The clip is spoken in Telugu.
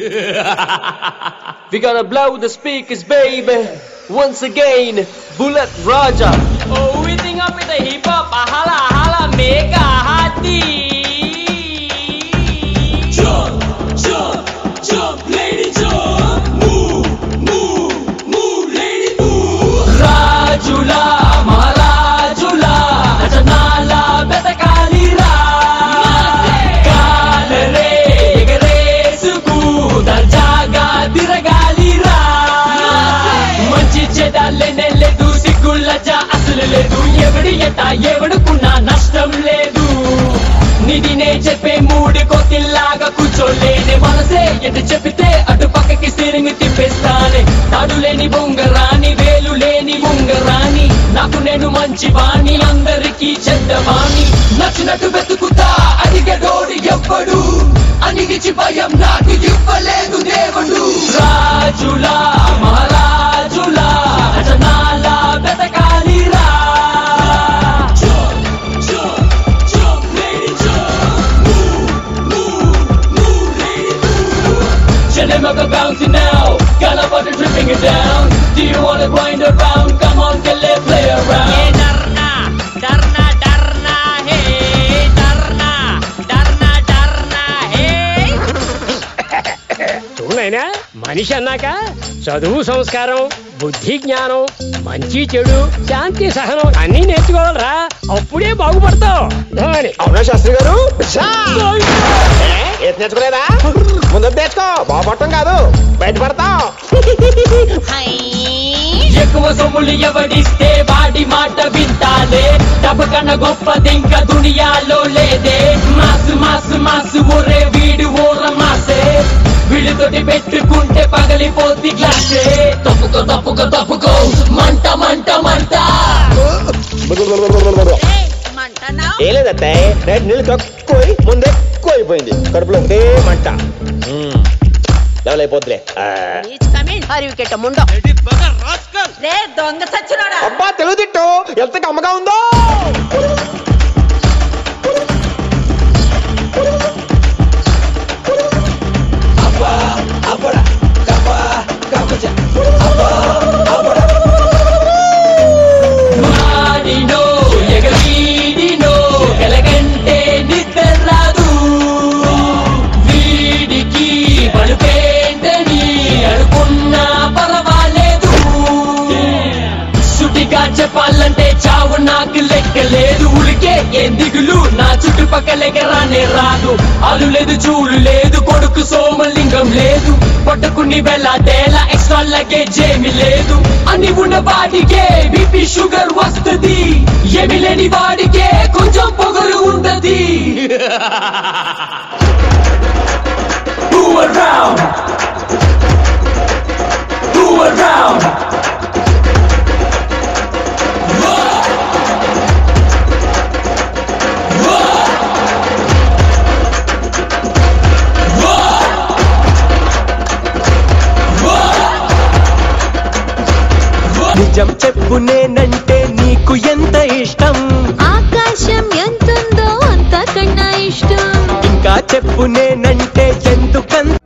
We gonna blow the speakers, baby. Once again, Bullet Raja. Oh, we think up with the hip hop, ahala, ahala, mega hati. Jump, jump, jump, lady jump. Move, move, move, lady move. రాజులా మహారాజులా నటనాల బెతకాలిరా కాలరే ఎగరేసుకు దర్జాగా తిరగాలిరా మంచి చెడాలనే లేదు సిగ్గులజ అసలు లేదు ఎవడి ఎట ఎవడుకున్నా నష్టం లేదు నిధినే చెప్పే మూడు కోతిల్లాగా కూర్చోలేని మనసే ఎటు చెప్పితే అటు పక్కకి స్టీరింగ్ తిప్పేస్తానే తాడు లేని బొంగరాని వేలు లేని ఉంగరాని నాకు నేను మంచి వాణి అందరికీ చెడ్డవాణి నచ్చినట్టు వెతుకుతా అడిగడోడు ఎవ్వడు అనిగిచి భయం నాకు ఇవ్వలేదు దేవుడు రాజులా మహారాజులా నటనాల బెతకాలిరా Jump, jump, jump, lady jump. Move, move, move, lady move. Chilling bouncing now, got a body dripping it down. Do you wanna grind around? Come on, get let play around. डरना डरना डरना है डरना डरना डरना है చూడైనా మనిషి అన్నాక చదువు సంస్కారం బుద్ధి జ్ఞానం మంచి చెడు శాంతి సహనం అన్నీ నేర్చుకోవాలరా అప్పుడే బాగుపడతావు అని. అవునా శాస్త్రి గారు ఏ, ఏది నేర్చుకోలేదా ముందు తెచ్చుకో బాగుపడటం కాదు బయటపడతాం ఎక్కువ సొమ్ములు ఎవడిస్తే వాడి మాట వింటాలే డబ్బు కన్నా గొప్పదింక దునియాలో లేదే మాసు మాసు మాసు ఒరే వీడు ఓర మాసే వీళ్ళతోటి పెట్టుకుంటే పగలిపోద్ది గ్లాసే తప్పుకో తప్పుకో తప్పుకో మంట మంట మంట మంటనా ఏం లేదత్తాయి నైట్ నీళ్ళు తక్కువ ముందు ఎక్కువ అయిపోయింది కడుపులో ఒకటే మంట మ్మ్. లెవెల్ అయిపోద్దిలే ఆ. ప్లీజ్ కమిన్ హరి వికెట్ ముండో రే దొంగ సచ్చినోడా అబ్బా తెలుగు తిట్టు ఎంత కమ్మగా ఉందో మాడినో ఎగవీడినో కలగంటే నిద్ర రాదు వీడికి పడుపేంటని అనుకున్నా పర్వాలేదు సుటిగా చెప్పాలంటే చావు నాకు లెక్కలేదు ఉలికే ఏం దిగులు నా చుట్టుపక్కల ఎగరానే రాదు అలు లేదు చూలు లేదు కొడుకు సోమలింగం లేదు పట్టుకుని వెళ్ళాటేలా ఎక్స్ట్రా లగేజ్ ఏమి లేదు అని ఉన్న వాడికే బీపీ షుగర్ వస్తది ఏమి లేని వాడికే కొంచెం పొగరు ఉండది Who around? Who around? నిజం చెప్పు నేనంటే నీకు ఎంత ఇష్టం ఆకాశం ఎంతుందో అంతకన్నా ఇష్టం ఇంకా చెప్పు నేనంటే ఎందుకంత